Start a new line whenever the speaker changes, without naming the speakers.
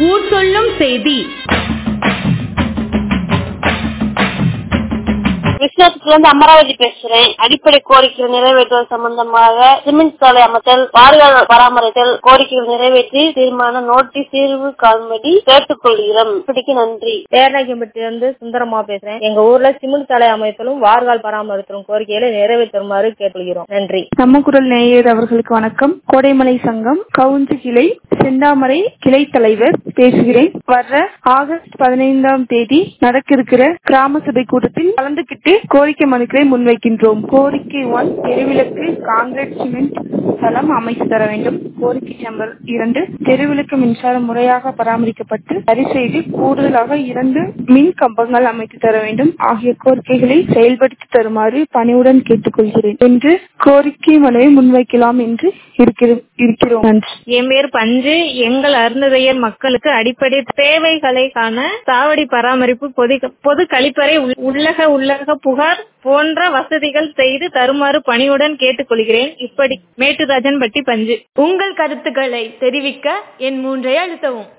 ஊர் சொல்லும் செய்தி
விஸ்வத்துல இருந்து அமராவதி பேசுறேன் அடிப்படை கோரிக்கைகள் நிறைவேற்றுவது சம்பந்தமாக சிமெண்ட் சாலை அமைத்தல் வாரியால் பராமரித்தல் கோரிக்கைகள் நிறைவேற்றி தீர்மான நோட்டீஸ் தீர்வு காண்படி கேட்டுக்கொள்கிறோம் இப்படிக்கு நன்றி
பேரநாயக்கம்பட்டியில இருந்து சுந்தரமா பேசுறேன் எங்க ஊர்ல சிமெண்ட் சாலை அமைத்தலும் வார்கால் பராமரித்தலும் கோரிக்கைகளை நிறைவேற்றுமாறு கேட்டுக்கொள்கிறோம் நன்றி
நம்ம குரல் நேயர் அவர்களுக்கு வணக்கம் கோடைமலை சங்கம் கவுஞ்சு கிளை செந்தாமரை கிளை தலைவர் பேசுகிறேன் வர்ற ஆகஸ்ட் பதினைந்தாம் தேதி நடக்க இருக்கிற கிராம சபை கூட்டத்தில் கலந்துகிட்டு கோரிக்கை மனுக்களை முன்வைக்கின்றோம் கோரிக்கை ஒன் தெருவிளக்கு காங்கிரீட் சிமெண்ட் தளம் அமைத்து தர வேண்டும் கோரிக்கை நம்பர் இரண்டு தெருவிளக்கு மின்சாரம் முறையாக பராமரிக்கப்பட்டு சரி செய்து கூடுதலாக இரண்டு மின் கம்பங்கள் அமைத்து தர வேண்டும் ஆகிய கோரிக்கைகளை செயல்படுத்தி தருமாறு பணிவுடன் கேட்டுக்கொள்கிறேன் என்று கோரிக்கை மனுவை முன்வைக்கலாம் என்று இருக்கிறோம் இருக்கிறோம் நன்றி
என் பேர் பஞ்சு எங்கள் அருந்ததையர் மக்களுக்கு அடிப்படை தேவைகளை காண சாவடி பராமரிப்பு பொது பொது கழிப்பறை உள்- உள்ளக உள்ளக புகார் போன்ற வசதிகள் செய்து தருமாறு பணியுடன் கேட்டுக்கொள்கிறேன் இப்படி மேட்டுராஜன் பட்டி பஞ்சு
உங்கள் கருத்துக்களை தெரிவிக்க என் மூன்றை அழுத்தவும்